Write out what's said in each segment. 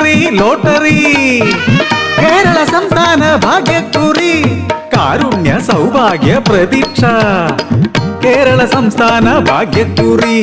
lottery lottery Kerala സംസ്ഥാന ഭാഗ്യക്കുറി കാരുണ്യ സൗഭാഗ്യ പ്രതീക്ഷ കേരള സംസ്ഥാന ഭാഗ്യക്കുറി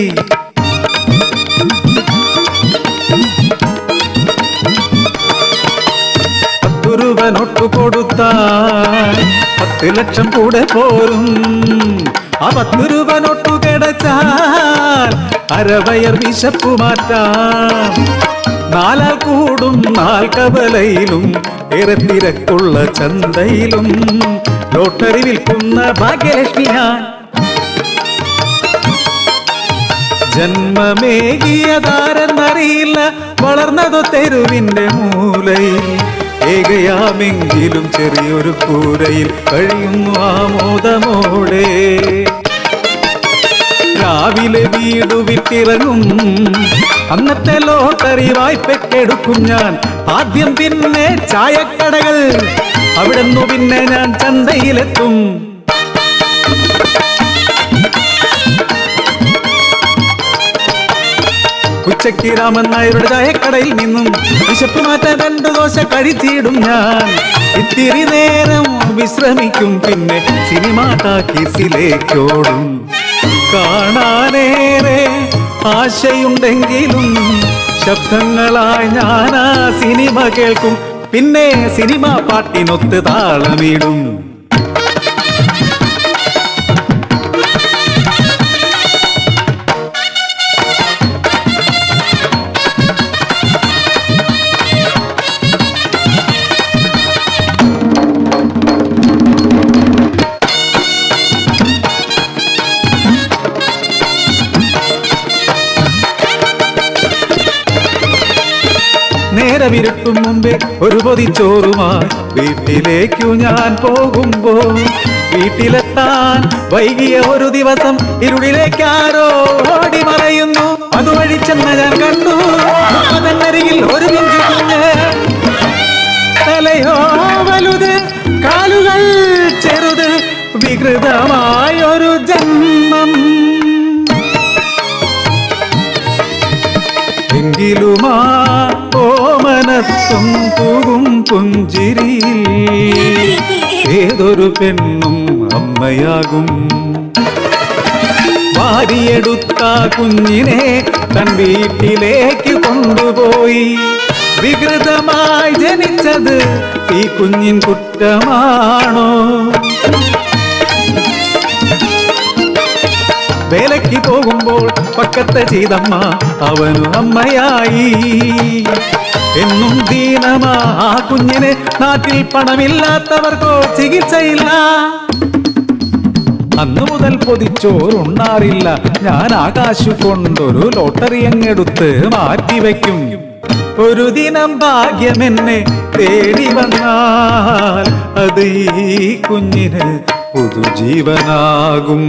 പത്തു രൂപ നോട്ടു കൊടുത്താൽ പത്ത് ലക്ഷം കൂടെ പോരും ആ പത്ത് രൂപ നോട്ടു കിടച്ചാൽ അരവയർ വിശപ്പു മാറ്റാം നാലാൽ കൂടും നാൾ കവലയിലും ഏറെ തിരക്കുള്ള ചന്തയിലും ലോട്ടറി വിൽക്കുന്ന ഭാഗ്യലക്ഷ്മി ഞാൻ ജന്മമേകിയതാരെന്നറിയില്ല വളർന്നതോ തെരുവിന്റെ മൂലയിൽ ഏകയാമെങ്കിലും ചെറിയൊരു കൂരയിൽ കഴിയുന്നു ആമോദമോടെ രാവിലെ വീടു വിട്ടിറങ്ങും അന്നത്തെ ലോട്ടറി വായ്പക്കെടുക്കും ഞാൻ ആദ്യം പിന്നെ ചായക്കടകൾ അവിടുന്ന് പിന്നെ ഞാൻ ചന്തയിലെത്തും ഉച്ചയ്ക്ക് രാമൻ നായരുടെ ചായക്കടയിൽ നിന്നും വിശപ്പ് മാറ്റാൻ രണ്ടു ദോശ കഴിച്ചിടും ഞാൻ ഇത്തിരി നേരം വിശ്രമിക്കും പിന്നെ സിനിമ ടാക്കീസിലേക്കോടും കാണാനേറെ ആശയുണ്ടെങ്കിലും ശബ്ദങ്ങളായി ഞാൻ ആ സിനിമ കേൾക്കും പിന്നെ സിനിമ പാട്ടിനൊത്ത് താളമിടും നേരെ വിരുട്ടും മുമ്പേ ഒരു പൊതിച്ചോറുമായി വീട്ടിലേക്കു ഞാൻ പോകുമ്പോ വീട്ടിലെത്താൻ വൈകിയ ഒരു ദിവസം ഇരുളിലേക്ക് ആരോ ഓടി മറയുന്നു അതുവഴി ചെന്ന ഞാൻ കണ്ടു അതന്നരികിൽ ഒരു പിഞ്ചു കുഞ്ഞ് തലയോ വലുത് കാലുകൾ ചെറുത് വികൃതമായൊരു ജന്മം എങ്കിലുമാ ഓമനത്തും തൂകും പുഞ്ചിരിയിൽ ഏതൊരു പെണ്ണും അമ്മയാകും വാരിയെടുത്ത കുഞ്ഞിനെ തൻ വീട്ടിലേക്ക് കൊണ്ടുപോയി വികൃതമായി ജനിച്ചത് ഈ കുഞ്ഞിൻ കുറ്റമാണോ വേലയ്ക്ക് പോകുമ്പോൾ പക്കത്തെ ചെയ്തമ്മ അവനു അമ്മയായി എന്നും ദീനമാ ആ കുഞ്ഞിന് നാട്ടിൽ പണമില്ലാത്തവർക്കോ ചികിത്സയില്ല അന്ന് മുതൽ പൊതിച്ചോറുണ്ണാറില്ല ഞാൻ ആകാശു കൊണ്ടൊരു ലോട്ടറി അങ്ങെടുത്ത് മാറ്റിവെക്കും ഒരു ദിനം ഭാഗ്യം എന്നെ തേടി വന്നാൽ അത് ഈ കുഞ്ഞിന് പുതുജീവനാകും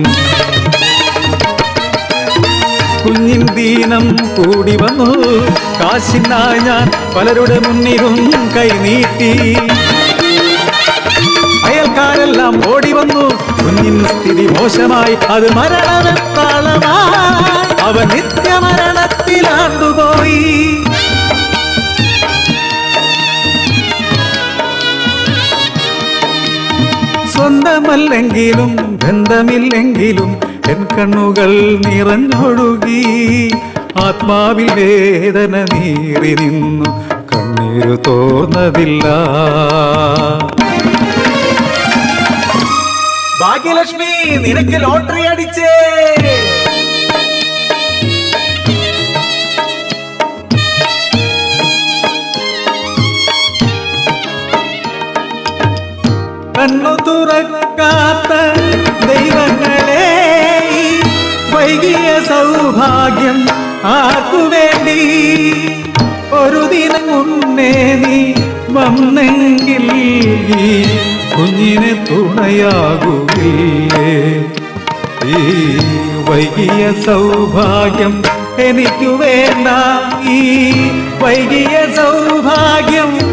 കുഞ്ഞിൻ ദീനം കൂടി വന്നു കാശിനായി ഞാൻ പലരുടെ മുന്നിലും കൈനീട്ടി അയൽക്കാരെല്ലാം ഓടി വന്നു കുഞ്ഞിൻ സ്ഥിതി മോശമായി അത് മരണമെത്താളമായി അവൻ നിത്യമരണത്തിലാണ്ടുപോയി സ്വന്തമല്ലെങ്കിലും ബന്ധമില്ലെങ്കിലും എൻ കണ്ണുകൾ നിറഞ്ഞൊഴുകി ആത്മാവിൽ വേദന നീറി നിന്നു കണ്ണീരു തോന്നതില്ല ഭാഗ്യലക്ഷ്മി നിനക്ക് ലോട്ടറി അടിച്ചേ കണ്ണു തുറക്കാത്ത ദൈവങ്ങളെ ഈ വൈകിയ സൗഭാഗ്യം ആർക്കു വേണ്ടി ഒരു ദിനം മുന്നേ നീ വന്നെങ്കിൽ ഈ കുഞ്ഞിന് തുണയാകുകയില്ലേ ഈ വൈകിയ സൗഭാഗ്യം എനിക്കു വേണ്ട ഈ വൈകിയ സൗഭാഗ്യം